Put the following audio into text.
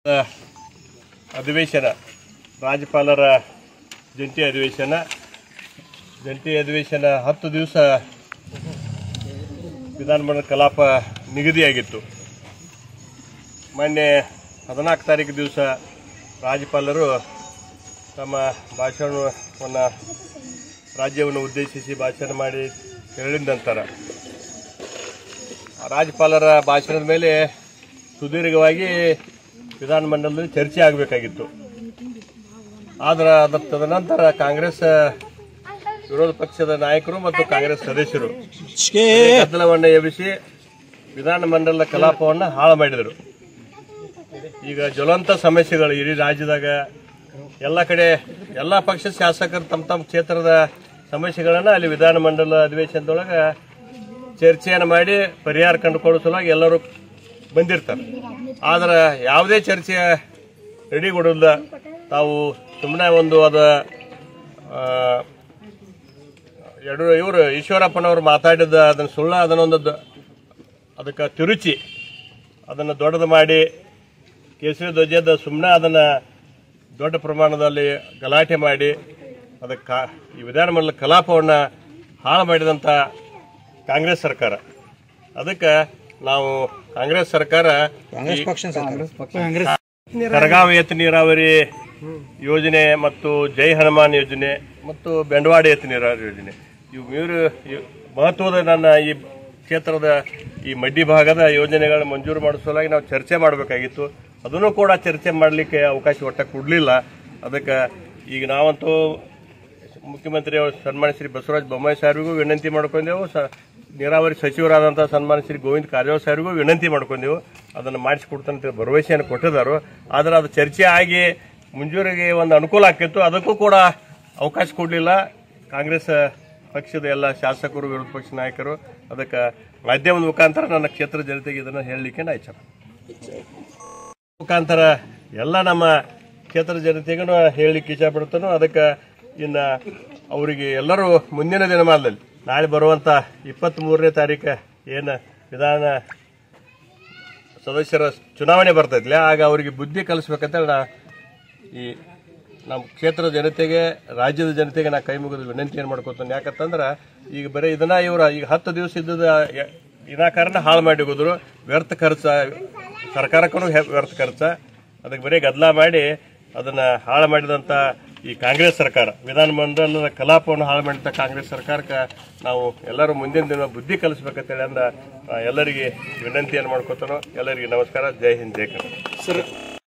ಅಧಿವೇಶನ ರಾಜ್ಯಪಾಲರ ಜಂಟಿ ಅಧಿವೇಶನ ಜಂಟಿ ಅಧಿವೇಶನ ಹತ್ತು ದಿವಸ ವಿಧಾನಮಂಡಲ ಕಲಾಪ ನಿಗದಿಯಾಗಿತ್ತು ಮೊನ್ನೆ ಹದಿನಾಲ್ಕು ತಾರೀಕು ದಿವಸ ರಾಜ್ಯಪಾಲರು ತಮ್ಮ ಭಾಷಣವನ್ನು ರಾಜ್ಯವನ್ನು ಉದ್ದೇಶಿಸಿ ಭಾಷಣ ಮಾಡಿ ಹೇಳಿದ ನಂತರ ರಾಜ್ಯಪಾಲರ ಭಾಷಣದ ಮೇಲೆ ಸುದೀರ್ಘವಾಗಿ ವಿಧಾನಮಂಡಲದಲ್ಲಿ ಚರ್ಚೆ ಆಗಬೇಕಾಗಿತ್ತು ಆದ್ರೆ ಅದರ ತದನಂತರ ಕಾಂಗ್ರೆಸ್ ವಿರೋಧ ಪಕ್ಷದ ನಾಯಕರು ಮತ್ತು ಕಾಂಗ್ರೆಸ್ ಸದಸ್ಯರು ಗದ್ದಲವನ್ನು ಎಬ್ಬಿಸಿ ವಿಧಾನಮಂಡಲದ ಕಲಾಪವನ್ನು ಹಾಳು ಮಾಡಿದರು ಈಗ ಜ್ವಲಂತ ಸಮಸ್ಯೆಗಳು ಇಡೀ ರಾಜ್ಯದಾಗ ಎಲ್ಲ ಕಡೆ ಎಲ್ಲ ಪಕ್ಷದ ಶಾಸಕರು ತಮ್ಮ ತಮ್ಮ ಕ್ಷೇತ್ರದ ಸಮಸ್ಯೆಗಳನ್ನು ಅಲ್ಲಿ ವಿಧಾನಮಂಡಲ ಅಧಿವೇಶನದೊಳಗೆ ಚರ್ಚೆಯನ್ನು ಮಾಡಿ ಪರಿಹಾರ ಕಂಡುಕೊಳ್ಳೋ ಸಲುವಾಗಿ ಎಲ್ಲರೂ ಬಂದಿರ್ತಾರೆ ಆದ್ರೆ ಯಾವುದೇ ಚರ್ಚೆ ರೆಡಿಗೊಡಲ್ಲ ತಾವು ಸುಮ್ಮನೆ ಒಂದು ಅದ ಆ, ಎರಡು ಇವರು ಈಶ್ವರಪ್ಪನವರು ಮಾತಾಡಿದ ಅದನ್ನು ಸುಳ್ಳ ಅದನ್ನೊಂದು ದ- ಅದಕ್ಕೆ ತಿರುಚಿ ಅದನ್ನು ದೊಡ್ಡದು ಮಾಡಿ ಕೇಸರಿ ಧ್ವಜದ ಸುಮ್ಮನೆ ಅದನ್ನು ದೊಡ್ಡ ಪ್ರಮಾಣದಲ್ಲಿ ಗಲಾಟೆ ಮಾಡಿ ಅದಕ್ಕೆ ಕಾ- ಈ ವಿಧಾನಮಂಡಲ ಕಲಾಪವನ್ನು ಹಾಳು ಮಾಡಿದಂಥ ಕಾಂಗ್ರೆಸ್ ಸರ್ಕಾರ ಅದಕ್ಕೆ ನಾವು ಕಾಂಗ್ರೆಸ್ ಸರ್ಕಾರ ಈ ಕರಗಾವ ಏತ ನೀರಾವರಿ ಯೋಜನೆ ಮತ್ತು ಜೈ ಹನುಮಾನ್ ಯೋಜನೆ ಮತ್ತು ಬೆಂಡವಾಡ ಏತ ನೀರಾವರಿ ಯೋಜನೆ ಇವು ಮೂರು ಇವ್- ಮಹತ್ವದ ನನ್ನ ಈ ಕ್ಷೇತ್ರದ ಈ ಮಡ್ಡಿ ಭಾಗದ ಯೋಜನೆಗಳ ಮಂಜೂರು ಮಾಡೋ ಸಲುವಾಗಿ ನಾವು ಚರ್ಚೆ ಮಾಡಬೇಕಾಗಿತ್ತು ಅದನ್ನು ಕೂಡ ಚರ್ಚೆ ಮಾಡಲಿಕ್ಕೆ ಅವಕಾಶ ಒಟ್ಟ ಕೊಡಲಿಲ್ಲ ಅದಕ್ಕೆ ಈಗ ನಾವಂತೂ ಮುಖ್ಯಮಂತ್ರಿ ಅವರು ಸನ್ಮಾನ್ಯ ಶ್ರೀ ಬಸವರಾಜ ಬೊಮ್ಮಾಯಿ ಸಾಹೇಬ್ರಿಗೂ ವಿನಂತಿ ಮಾಡ್ಕೊಂಡೆವು ಸ ನೀರಾವರಿ ಸಚಿವರಾದಂಥ ಸನ್ಮಾನ್ಯ ಶ್ರೀ ಗೋವಿಂದ ಕಾರಜೋಳ ಸಾಹೇಬ್ರಿಗೂ ವಿನಂತಿ ಮಾಡ್ಕೊಂಡೆವು ಅದನ್ನು ಮಾಡಿಸಿಕೊಡ್ತಾನಂತ ಭರವಸೆಯನ್ನು ಕೊಟ್ಟಿದ್ದಾರೆ ಆದರೆ ಅದು ಚರ್ಚೆ ಆಗಿ ಮುಂಜೂರಿಗೆ ಒಂದು ಅನುಕೂಲ ಆಕಿತ್ತು ಅದಕ್ಕೂ ಕೂಡ ಅವಕಾಶ ಕೊಡಲಿಲ್ಲ ಕಾಂಗ್ರೆಸ್ ಪಕ್ಷದ ಎಲ್ಲ ಶಾಸಕರು ವಿರೋಧ ಪಕ್ಷ ನಾಯಕರು ಅದಕ್ಕೆ ಮಾಧ್ಯಮದ ಮುಖಾಂತರ ನನ್ನ ಕ್ಷೇತ್ರ ಜನತೆಗೆ ಇದನ್ನು ಹೇಳಲಿಕ್ಕೆ ನಾ ಇಚ್ಛೆ ಮುಖಾಂತರ ಎಲ್ಲ ನಮ್ಮ ಕ್ಷೇತ್ರ ಜನತೆಗೂ ಹೇಳಲಿಕ್ಕೆ ಇಷ್ಟಪಡ್ತಾನೋ ಅದಕ್ಕೆ ಇನ್ನು ಅವರಿಗೆ ಎಲ್ಲರೂ ಮುಂದಿನ ದಿನಮಾನದಲ್ಲಿ ನಾಳೆ ಬರುವಂಥ ಇಪ್ಪತ್ತ್ ಮೂರನೇ ತಾರೀಕು ಏನು ವಿಧಾನ ಸದಸ್ಯರ ಚುನಾವಣೆ ಬರ್ತೈತಿಲ್ಲ ಆಗ ಅವರಿಗೆ ಬುದ್ಧಿ ಕಲಿಸ್ಬೇಕಂತೇಳಿ ನಾ ಈ ನಮ್ಮ ಕ್ಷೇತ್ರದ ಜನತೆಗೆ ರಾಜ್ಯದ ಜನತೆಗೆ ನಾ ಕೈ ಮುಗಿದು ವಿನಂತಿಯನ್ನು ಮಾಡ್ಕೊತಾನೆ ಯಾಕಂತಂದ್ರೆ ಈಗ ಬರೀ ಇದನ್ನ ಇವ್ರ ಈಗ ಹತ್ತು ದಿವಸ ಇದ್ದದ ವಿನಾಕಾರಣ ಹಾಳು ಮಾಡಿ ಹೋದ್ರು ವ್ಯರ್ಥ ಖರ್ಚ ಸರ್ಕಾರಕ್ಕೂ ಹೆ- ವ್ಯರ್ಥ ಖರ್ಚ ಅದಕ್ಕೆ ಬರೀ ಗದ್ದಲ ಮಾಡಿ ಅದನ್ನ ಹಾಳು ಮಾಡಿದಂಥ ಈ ಕಾಂಗ್ರೆಸ್ ಸರ್ಕಾರ ವಿಧಾನಮಂಡಲದ ಕಲಾಪವನ್ನು ಹಾಳು ಮಾಡಿದಂಥ ಕಾಂಗ್ರೆಸ್ ಸರ್ಕಾರಕ್ಕೆ ನಾವು ಎಲ್ಲರೂ ಮುಂದಿನ ದಿನ ಬುದ್ಧಿ ಕಲಿಸ್ಬೇಕಂತೇಳಿ ಅಂದ ಆ, ಎಲ್ಲರಿಗೆ ವಿನಂತಿಯನ್ನು ಮಾಡ್ಕೊತಾನೋ ಎಲ್ಲರಿಗೆ ನಮಸ್ಕಾರ ಜೈ ಹಿಂದ್ ಜೈ ಕನ್ನಡ ಸರ್